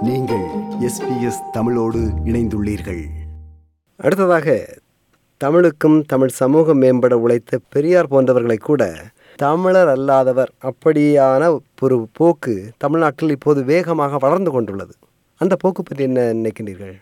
நீங்கள் எஸ்பிஎஸ் தமிழோடு இணைந்துள்ளீர்கள் அடுத்ததாக தமிழுக்கும் தமிழ் சமூகம் மேம்பட உழைத்த பெரியார் போன்றவர்களை கூட தமிழர் அல்லாதவர் அப்படியான ஒரு போக்கு தமிழ்நாட்டில் இப்போது வேகமாக வளர்ந்து கொண்டுள்ளது அந்த போக்கு பற்றி என்ன நினைக்கின்றீர்கள்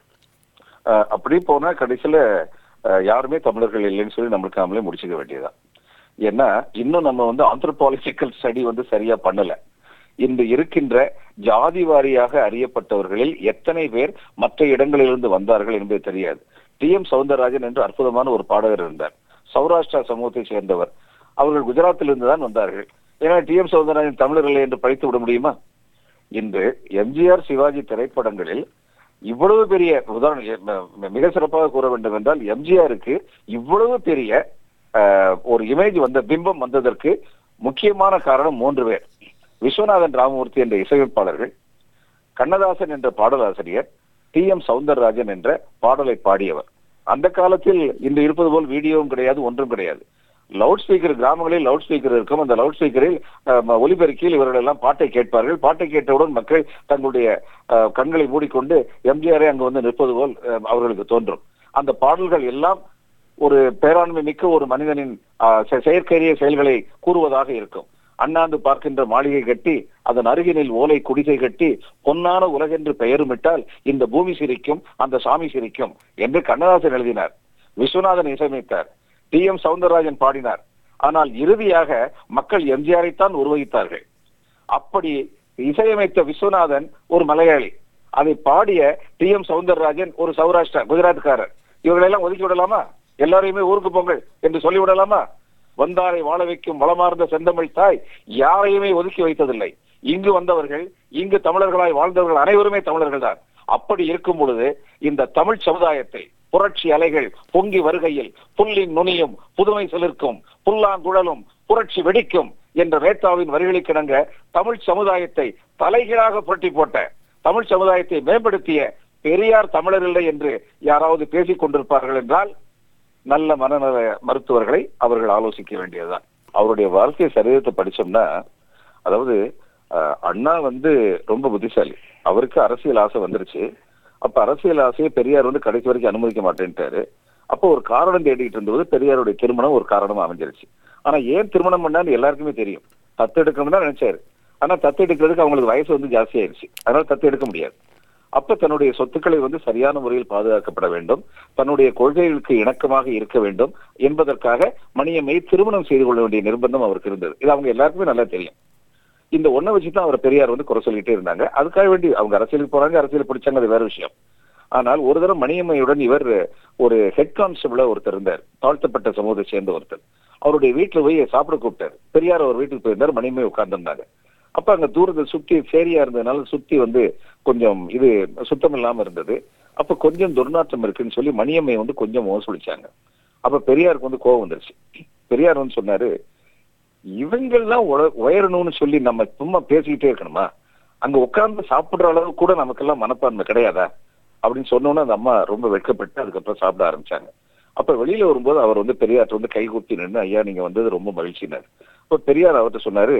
அஹ் அப்படி போனா கடைசியில அஹ், யாருமே தமிழர்கள் இல்லைன்னு சொல்லி நம்மளுக்கு நாமளே முடிச்சுக்க வேண்டியதுதான் ஏன்னா இன்னும் நம்ம வந்து ஆந்த்ரோபாலஜிக்கல் ஸ்டடி வந்து சரியா பண்ணல இன்று இருக்கின்ற ஜாதி வாரியாக அறியப்பட்டவர்களில் எத்தனை பேர் மற்ற இடங்களிலிருந்து வந்தார்கள் என்பது தெரியாது டி எம் சவுந்தரராஜன் என்று அற்புதமான ஒரு பாடகர் இருந்தார் சௌராஷ்டிரா சமூகத்தை சேர்ந்தவர் அவர்கள் குஜராத்திலிருந்து தான் வந்தார்கள் ஏன்னா டி எம் சவுந்தரராஜன் தமிழர் இல்லை என்று பழித்து விட முடியுமா இன்று எம்ஜிஆர் சிவாஜி திரைப்படங்களில் இவ்வளவு பெரிய உதாரணம் ம- ம- மிக சிறப்பாக கூற வேண்டும் என்றால் எம்ஜிஆருக்கு இவ்வளவு பெரிய அஹ், ஒரு இமேஜ் வந்த பிம்பம் வந்ததற்கு முக்கியமான காரணம் மூன்று பேர் விஸ்வநாதன் ராமமூர்த்தி என்ற இசையமைப்பாளர்கள் கண்ணதாசன் என்ற பாடலாசிரியர் டி எம் சவுந்தரராஜன் என்ற பாடலை பாடியவர் அந்த காலத்தில் இன்று இருப்பது போல் வீடியோவும் கிடையாது ஒன்றும் கிடையாது லவுட் ஸ்பீக்கர் கிராமங்களில் லவுட் ஸ்பீக்கர் இருக்கும் அந்த லவுட் ஸ்பீக்கரில் ஒலிபெருக்கியில் இவர்கள் எல்லாம் பாட்டை கேட்பார்கள் பாட்டை கேட்டவுடன் மக்கள் தங்களுடைய அஹ், கண்களை மூடிக்கொண்டு எம்ஜிஆரே அங்கு வந்து நிற்பது போல் அஹ், அவர்களுக்கு தோன்றும் அந்த பாடல்கள் எல்லாம் ஒரு பேராண்மை மிக்க ஒரு மனிதனின் அஹ், செ- செயற்கரிய செயல்களை கூறுவதாக இருக்கும் அண்ணாந்து பார்க்கின்ற மாளிகை கட்டி அதன் அருகினில் ஓலை குடிசை கட்டி பொன்னான உலகென்று பெயருமிட்டால் இந்த பூமி சிரிக்கும் அந்த சாமி சிரிக்கும் என்று கண்ணதாசன் எழுதினார் விஸ்வநாதன் இசையமைத்தார் டி எம் சவுந்தரராஜன் பாடினார் ஆனால் இறுதியாக மக்கள் எம்ஜிஆரைத்தான் உருவகித்தார்கள் அப்படி இசையமைத்த விஸ்வநாதன் ஒரு மலையாளி அதை பாடிய டி எம் சவுந்தரராஜன் ஒரு சௌராஷ்டிரா குஜராத்காரர் இவர்களெல்லாம் ஒதுக்கி விடலாமா எல்லாரையுமே ஊருக்கு போங்கள் என்று சொல்லி விடலாமா வந்தாரை வாழ வைக்கும் வளமார்ந்த செந்தமிழ் தாய் யாரையுமே ஒதுக்கி வைத்ததில்லை இங்கு வந்தவர்கள் இங்கு தமிழர்களாய் வாழ்ந்தவர்கள் அனைவருமே தமிழர்கள் தான் அப்படி இருக்கும் பொழுது இந்த தமிழ் சமுதாயத்தை புரட்சி அலைகள் பொங்கி வருகையில் புல்லின் நுனியும் புதுமை சிலிர்க்கும் புல்லாங்குழலும் புரட்சி வெடிக்கும் என்ற ரேத்தாவின் வரிகளுக்கிணங்க தமிழ் சமுதாயத்தை தலைகீழாக புரட்டி போட்ட தமிழ் சமுதாயத்தை மேம்படுத்திய பெரியார் தமிழர் இல்லை என்று யாராவது பேசிக் கொண்டிருப்பார்கள் என்றால் நல்ல மனநல மருத்துவர்களை அவர்கள் ஆலோசிக்க வேண்டியதுதான் அவருடைய வாழ்க்கை சரிதத்தை படிச்சோம்னா அதாவது அஹ், அண்ணா வந்து ரொம்ப புத்திசாலி அவருக்கு அரசியல் ஆசை வந்துருச்சு அப்ப அரசியல் ஆசையை பெரியார் வந்து கடைசி வரைக்கும் அனுமதிக்க மாட்டேன்ட்டாரு அப்போ ஒரு காரணம் தேடிட்டு இருந்தபோது பெரியாருடைய திருமணம் ஒரு காரணமா அமைஞ்சிருச்சு ஆனா ஏன் திருமணம் பண்ணான்னு எல்லாருக்குமே தெரியும் தத்து எடுக்கணும்னு தான் நினைச்சாரு ஆனா தத்து எடுக்கிறதுக்கு அவங்களுக்கு வயசு வந்து ஜாஸ்தி ஆயிருச்சு அதனால தத்து எடுக்க முடியாது அப்ப தன்னுடைய சொத்துக்களை வந்து சரியான முறையில் பாதுகாக்கப்பட வேண்டும் தன்னுடைய கொள்கைகளுக்கு இணக்கமாக இருக்க வேண்டும் என்பதற்காக மணியம்மை திருமணம் செய்து கொள்ள வேண்டிய நிர்பந்தம் அவருக்கு இருந்தது இது அவங்க எல்லாருக்குமே நல்லா தெரியும் இந்த ஒண்ணை வச்சு தான் அவர் பெரியார் வந்து குறை சொல்லிட்டே இருந்தாங்க அதுக்காக வேண்டி அவங்க அரசியலுக்கு போறாங்க அரசியல் பிடிச்சாங்க அது வேற விஷயம் ஆனால் ஒரு தடவை மணியம்மையுடன் இவர் ஒரு ஹெட் கான்ஸ்டபிளா ஒருத்தர் இருந்தார் தாழ்த்தப்பட்ட சமூகத்தை சேர்ந்த ஒருத்தர் அவருடைய வீட்டுல போய் சாப்பிட கூப்பிட்டாரு பெரியார் அவர் வீட்டுக்கு போயிருந்தார் மணியம்மை உட்கார்ந்திருந்தாங்க அப்ப அங்க தூரத்தை சுத்தி சேரியா இருந்ததுனால சுத்தி வந்து கொஞ்சம் இது சுத்தம் இல்லாம இருந்தது அப்ப கொஞ்சம் துர்நாற்றம் இருக்குன்னு சொல்லி மணியம்மை வந்து கொஞ்சம் மோசடிச்சாங்க அப்ப பெரியாருக்கு வந்து கோவம் வந்துருச்சு பெரியார் வந்து சொன்னாரு இவங்கெல்லாம் உல- உயரணும்னு சொல்லி நம்ம சும்மா பேசிக்கிட்டே இருக்கணுமா அங்க உட்கார்ந்து சாப்பிடுற அளவு கூட நமக்கெல்லாம் மனப்பான்மை கிடையாதா அப்படின்னு சொன்னோன்னே அந்த அம்மா ரொம்ப வெட்கப்பட்டு அதுக்கப்புறம் சாப்பிட ஆரம்பிச்சாங்க அப்ப வெளியில வரும்போது அவர் வந்து பெரியார்ட்ட வந்து கை கூப்பி நின்று ஐயா நீங்க வந்தது ரொம்ப மகிழ்ச்சினார் அப்ப பெரியார் அவர்கிட்ட சொன்னாரு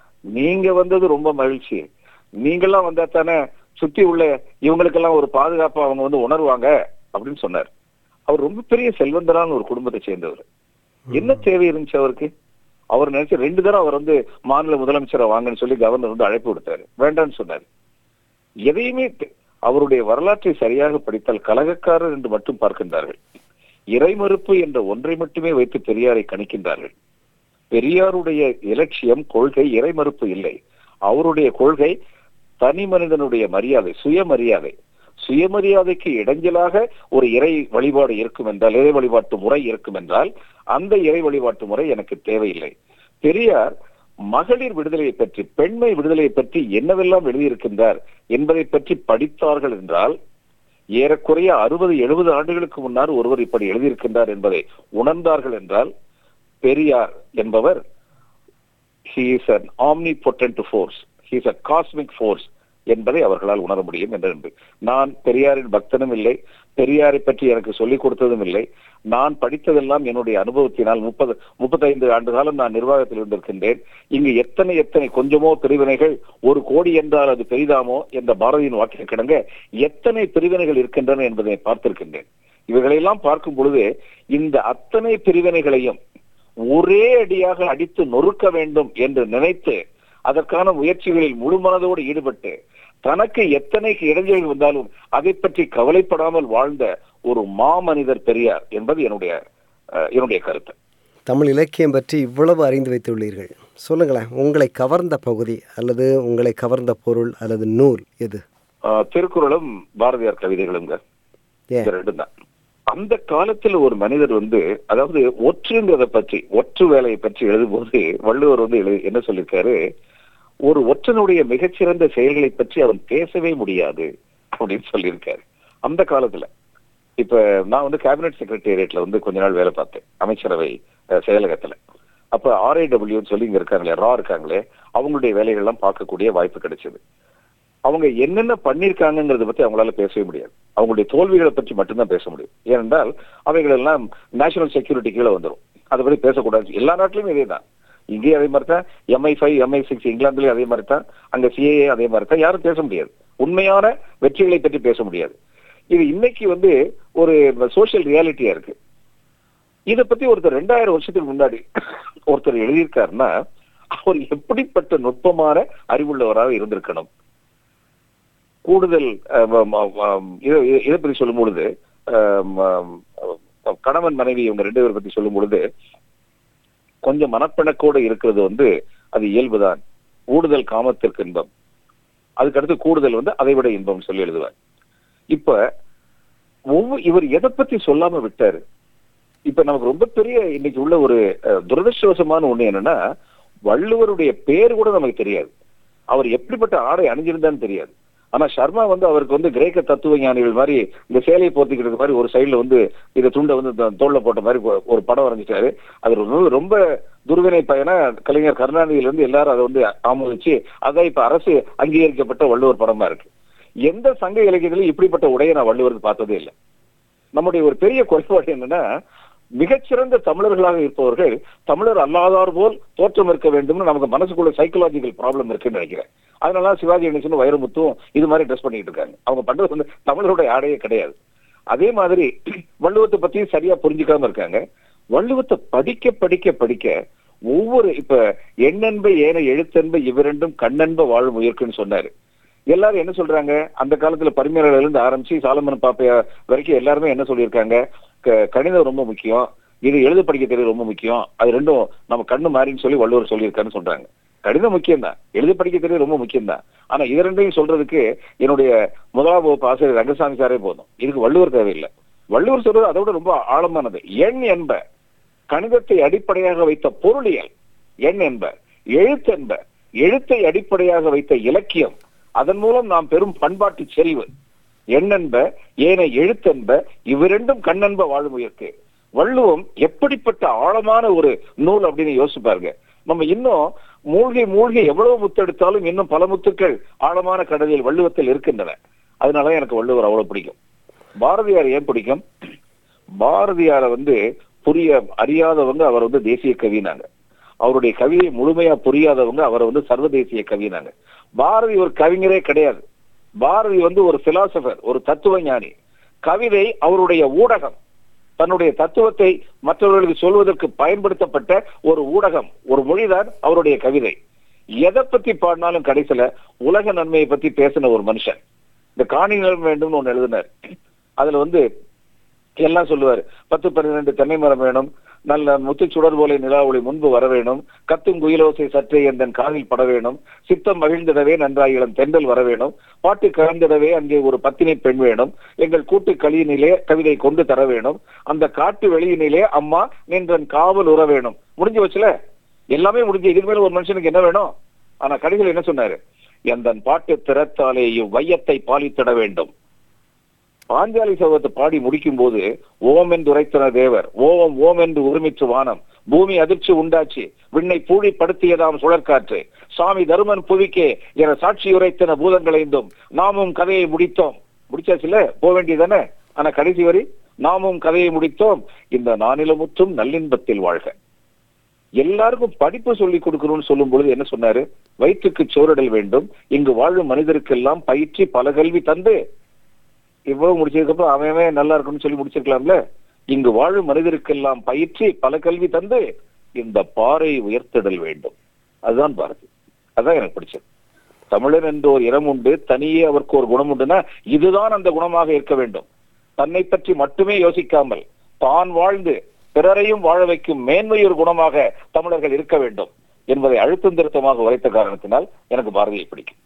நீங்க வந்தது ரொம்ப மகிழ்ச்சி நீங்கெல்லாம் வந்தா தானே சுத்தி உள்ள இவங்களுக்கெல்லாம் ஒரு பாதுகாப்பு அவங்க வந்து உணர்வாங்க அப்படின்னு சொன்னார் அவர் ரொம்ப பெரிய செல்வந்தரான ஒரு குடும்பத்தை சேர்ந்தவர் என்ன தேவை இருந்துச்சு அவருக்கு அவர் நினைச்சு ரெண்டு தடவை அவர் வந்து மாநில முதலமைச்சரை வாங்கன்னு சொல்லி கவர்னர் வந்து அழைப்பு விடுத்தாரு வேண்டாம்னு சொன்னாரு எதையுமே தெ- அவருடைய வரலாற்றை சரியாக படித்தால் கலகக்காரர் என்று மட்டும் பார்க்கின்றார்கள் இறைமறுப்பு என்ற ஒன்றை மட்டுமே வைத்து பெரியாரை கணிக்கின்றார்கள் பெரியாருடைய இலட்சியம் கொள்கை இறைமறுப்பு இல்லை அவருடைய கொள்கை தனி மனிதனுடைய மரியாதை சுயமரியாதை சுயமரியாதைக்கு இடைஞ்சலாக ஒரு இறை வழிபாடு இருக்கும் என்றால் இறை வழிபாட்டு முறை இருக்கும் என்றால் அந்த இறை வழிபாட்டு முறை எனக்கு தேவையில்லை பெரியார் மகளிர் விடுதலையை பற்றி பெண்மை விடுதலையை பற்றி என்னவெல்லாம் எழுதியிருக்கின்றார் என்பதை பற்றி படித்தார்கள் என்றால் ஏறக்குறைய அறுபது எழுபது ஆண்டுகளுக்கு முன்னால் ஒருவர் இப்படி எழுதியிருக்கின்றார் என்பதை உணர்ந்தார்கள் என்றால் பெரியார் என்பவர் he is an omnipotent force he is a cosmic force என்பதை அவர்களால் உணர முடியும் என்று நம்பு- நான் பெரியாரின் பக்தனும் இல்லை பெரியாரை பற்றி எனக்கு சொல்லிக் கொடுத்ததும் இல்லை நான் படித்ததெல்லாம் என்னுடைய அனுபவத்தினால் முப்பது முப்பத்தைந்து ஆண்டு காலம் நான் நிர்வாகத்தில் இருந்திருக்கின்றேன் இங்கு எத்தனை எத்தனை கொஞ்சமோ பிரிவினைகள் ஒரு கோடி என்றால் அது பெரிதாமோ என்ற பாரதியின் வாக்கிய கிடங்க எத்தனை பிரிவினைகள் இருக்கின்றன என்பதை பார்த்திருக்கின்றேன் இவைகளெல்லாம் பார்க்கும் பொழுது இந்த அத்தனை பிரிவினைகளையும் ஒரே அடியாக அடித்து நொறுக்க வேண்டும் என்று நினைத்து அதற்கான முயற்சிகளில் முழு மனதோடு ஈடுபட்டு தனக்கு எத்தனை இடைஞ்சல்கள் வந்தாலும் அதை பற்றி கவலைப்படாமல் வாழ்ந்த ஒரு மாமனிதர் பெரியார் என்பது என்னுடைய அஹ், என்னுடைய கருத்து தமிழ் இலக்கியம் பற்றி இவ்வளவு அறிந்து வைத்துள்ளீர்கள் சொல்லுங்களேன் உங்களை கவர்ந்த பகுதி அல்லது உங்களை கவர்ந்த பொருள் அல்லது நூல் எது அஹ், திருக்குறளும் பாரதியார் கவிதைகளுங்க ஏன் இது ரெண்டும் தான் அந்த காலத்துல ஒரு மனிதர் வந்து அதாவது ஒற்றுங்கிறத பற்றி ஒற்று வேலையை பற்றி எழுதும்போது வள்ளுவர் வந்து எழுதி என்ன சொல்லியிருக்காரு ஒரு ஒற்றனுடைய மிகச்சிறந்த செயல்களை பற்றி அவன் பேசவே முடியாது அப்படின்னு சொல்லியிருக்காரு அந்த காலத்துல இப்ப நான் வந்து கேபினட் செக்ரட்டேரியட்ல வந்து கொஞ்ச நாள் வேலை பார்த்தேன் அமைச்சரவை அஹ், செயலகத்துல அப்ப ஆர்ஐடபிள்யூன்னு சொல்லி இங்க இருக்காங்களே ரா இருக்காங்களே அவங்களுடைய வேலைகள் எல்லாம் பார்க்கக்கூடிய வாய்ப்பு கிடைச்சது அவங்க என்னென்ன பண்ணிருக்காங்கிறத பத்தி அவங்களால பேசவே முடியாது அவங்களுடைய தோல்விகளை பற்றி மட்டும்தான் பேச முடியும் ஏனென்றால் அவைகள் எல்லாம் நேஷனல் செக்யூரிட்டி கீழே வந்துடும் அதை பத்தி பேசக்கூடாது எல்லா நாட்டிலும் இதே தான் இங்கேயும் அதே மாதிரி தான் எம்ஐ ஃபைவ் எம்ஐ சிக்ஸ் இங்கிலாந்துலயும் அதே மாதிரி தான் அங்க சிஏஏ அதே மாதிரி தான் யாரும் பேச முடியாது உண்மையான வெற்றிகளை பற்றி பேச முடியாது இது இன்னைக்கு வந்து ஒரு சோஷியல் ரியாலிட்டியா இருக்கு இத பத்தி ஒருத்தர் ரெண்டாயிரம் வருஷத்துக்கு முன்னாடி ஒருத்தர் எழுதியிருக்காருன்னா அவர் எப்படிப்பட்ட நுட்பமான அறிவுள்ளவராக இருந்திருக்கணும் கூடுதல் அஹ், ம- ம- ம- இத- இத- இதை பத்தி சொல்லும் பொழுது அஹ், ம- கணவன் மனைவி இவங்க ரெண்டு பேரை பத்தி சொல்லும் பொழுது கொஞ்சம் மனப்பிணக்கோடு இருக்கிறது வந்து அது இயல்புதான் கூடுதல் காமத்திற்கு இன்பம் அதுக்கடுத்து கூடுதல் வந்து அதை விட இன்பம் சொல்லி எழுதுவார் இப்ப ஒவ்வொரு இவர் எதை பத்தி சொல்லாம விட்டாரு இப்ப நமக்கு ரொம்ப பெரிய இன்னைக்கு உள்ள ஒரு அஹ், துரதிருஷ்டவசமான ஒண்ணு என்னன்னா வள்ளுவருடைய பேர் கூட நமக்கு தெரியாது அவர் எப்படிப்பட்ட ஆடை அணிஞ்சிருந்தான்னு தெரியாது ஆனா சர்மா வந்து அவருக்கு வந்து கிரேக்க தத்துவ ஞானிகள் மாதிரி இந்த சேலையை போர்த்திக்கிறது மாதிரி ஒரு சைடுல வந்து இந்த துண்டை வந்து த- தோல்ல போட்ட மாதிரி ஒரு- ஒரு படம் வரைஞ்சிட்டாரு அது ரொம்ப- ரொம்ப துர்வினை பயனா கலைஞர் கருணாநிதியில இருந்து எல்லாரும் அதை வந்து ஆமோதிச்சு அதான் இப்ப அரசு அங்கீகரிக்கப்பட்ட வள்ளுவர் படமா இருக்கு எந்த சங்க இலக்கியத்திலும் இப்படிப்பட்ட உடையை நான் வள்ளுவருக்கு பார்த்ததே இல்லை நம்முடைய ஒரு பெரிய குறைபாடு என்னன்னா மிகச்சிறந்த தமிழர்களாக இருப்பவர்கள் தமிழர் அல்லாதார் போல் தோற்றம் இருக்க வேண்டும்னு நமக்கு மனசுக்குள்ள சைக்கலாஜிக்கல் ப்ராப்ளம் இருக்குன்னு நினைக்கிறேன் அதனால சிவாஜி கணேசன் வைரமுத்தும் இது மாதிரி ட்ரெஸ் பண்ணிட்டு இருக்காங்க அவங்க பண்றது வந்து தமிழருடைய ஆடையே கிடையாது அதே மாதிரி வள்ளுவத்தை பத்தியும் சரியா புரிஞ்சுக்காம இருக்காங்க வள்ளுவத்தை படிக்க படிக்க படிக்க ஒவ்வொரு இப்ப எண்ணென்ப ஏன எழுத்தென்ப இவ்விரண்டும் கண்ணென்ப வாழும் உயிர்க்குன்னு சொன்னாரு எல்லாரும் என்ன சொல்றாங்க அந்த காலத்துல பரிமையாளர்ல இருந்து ஆரம்பிச்சு சாலமன் பாப்பையா வரைக்கும் எல்லாருமே என்ன சொல்லியிருக்காங்க க- கணிதம் ரொம்ப முக்கியம் இது எழுத படிக்க தெரியல ரொம்ப முக்கியம் அது ரெண்டும் நம்ம கண்ணு மாறின்னு சொல்லி வள்ளுவர் சொல்லியிருக்காருன்னு சொல்றாங்க கணிதம் முக்கியம் தான் எழுத படிக்க தெரிய ரொம்ப முக்கியம் தான் ஆனா இது ரெண்டையும் சொல்றதுக்கு என்னுடைய முதலாம் வகுப்பு ஆசிரியர் ரங்கசாமி சாரே போதும் இதுக்கு வள்ளுவர் தேவையில்லை வள்ளுவர் சொல்றது அதோட ரொம்ப ஆழமானது எண் என்ப கணிதத்தை அடிப்படையாக வைத்த பொருளியல் எண் என்ப எழுத்தென்ப எழுத்தை அடிப்படையாக வைத்த இலக்கியம் அதன் மூலம் நாம் பெறும் பண்பாட்டு செறிவு எண்ணென்ப ஏன எழுத்தென்ப இவ்விரண்டும் கண்ணென்ப வாழும் உயிர்க்கு வள்ளுவம் எப்படிப்பட்ட ஆழமான ஒரு நூல் அப்படின்னு யோசிச்சு பாருங்க நம்ம இன்னும் மூழ்கி மூழ்கி எவ்வளவு முத்தெடுத்தாலும் இன்னும் பல முத்துக்கள் ஆழமான கடலில் வள்ளுவத்தில் இருக்கின்றன அதனால எனக்கு வள்ளுவர் அவ்வளவு பிடிக்கும் பாரதியார் ஏன் பிடிக்கும் பாரதியாரை வந்து புரிய அறியாதவங்க அவர் வந்து தேசிய கவினாங்க அவருடைய கவிதை முழுமையா புரியாதவங்க அவரை வந்து சர்வதேசிய கவினாங்க பாரதி ஒரு கவிஞரே கிடையாது பாரதி வந்து ஒரு பிலாசபர் ஒரு தத்துவ ஞானி கவிதை அவருடைய ஊடகம் தன்னுடைய தத்துவத்தை மற்றவர்களுக்கு சொல்வதற்கு பயன்படுத்தப்பட்ட ஒரு ஊடகம் ஒரு மொழிதான் அவருடைய கவிதை எதை பத்தி பாடினாலும் கடைசியில உலக நன்மையை பத்தி பேசின ஒரு மனுஷன் இந்த காணி நிலம் வேண்டும்னு ஒண்ணு எழுதினார் அதுல வந்து எல்லாம் சொல்லுவாரு பத்து பன்னிரண்டு தென்னை மரம் வேணும் நல்ல முத்து சுடர் போல நிலா ஒளி முன்பு வர வேணும் கத்தும் குயிலோசை சற்றே எந்தன் காதில் பட வேணும் சித்தம் மகிழ்ந்திடவே நன்றாய் இளம் தென்றல் வர வேணும் பாட்டு கலந்திடவே அங்கே ஒரு பத்தினி பெண் வேணும் எங்கள் கூட்டு களியினிலே கவிதை கொண்டு தர வேணும் அந்த காட்டு வெளியினிலே அம்மா நின்றன் காவல் உற வேணும் முடிஞ்சு வச்சுல எல்லாமே முடிஞ்சு இதுக்கு மேல ஒரு மனுஷனுக்கு என்ன வேணும் ஆனா கடைசியில் என்ன சொன்னாரு எந்தன் பாட்டு திறத்தாலே இவ்வையத்தை பாலித்திட வேண்டும் பாஞ்சாலி சபதத்தை பாடி முடிக்கும் போது ஓம் என்று உரைத்தன தேவர் ஓம் ஓம் என்று உரிமிற்று வானம் பூமி அதிர்ச்சி உண்டாச்சு விண்ணை பூழிப்படுத்தியதாம் சுழற்காற்று சாமி தருமன் புவிக்கே என சாட்சி உரைத்தன பூதங்களைந்தும் நாமும் கதையை முடித்தோம் முடிச்சாச்சுல போக வேண்டியதானே ஆனா கடைசி வரி நாமும் கதையை முடித்தோம் இந்த நானிலமுற்றும் நல்லின்பத்தில் வாழ்க எல்லாருக்கும் படிப்பு சொல்லி கொடுக்கணும்னு சொல்லும் பொழுது என்ன சொன்னாரு வயிற்றுக்கு சோறிடல் வேண்டும் இங்கு வாழும் மனிதருக்கெல்லாம் பயிற்சி பல கல்வி தந்து இவ்வளவு முடிச்சதுக்கு அப்புறம் அவன் அவன் நல்லா இருக்கும்னு சொல்லி முடிச்சிருக்கலாம்ல இங்கு வாழும் மனிதருக்கெல்லாம் பயிற்சி பல கல்வி தந்து இந்த பாறை உயர்த்திடல் வேண்டும் அதுதான் பாரதி அதான் எனக்கு பிடிச்சது தமிழன் என்ற ஒரு இனம் உண்டு தனியே அவருக்கு ஒரு குணம் உண்டுன்னா இதுதான் அந்த குணமாக இருக்க வேண்டும் தன்னை பற்றி மட்டுமே யோசிக்காமல் தான் வாழ்ந்து பிறரையும் வாழ வைக்கும் மேன்மை ஒரு குணமாக தமிழர்கள் இருக்க வேண்டும் என்பதை அழுத்தம் திருத்தமாக உரைத்த காரணத்தினால் எனக்கு பாரதியை பிடிக்கும்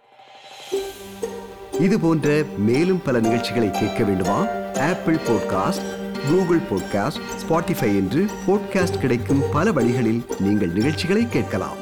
இது போன்ற மேலும் பல நிகழ்ச்சிகளை கேட்க வேண்டுமா Apple podcast Google podcast Spotify என்று பாட்காஸ்ட் கிடைக்கும் பல வழிகளில் நீங்கள் நிகழ்ச்சிகளை கேட்கலாம்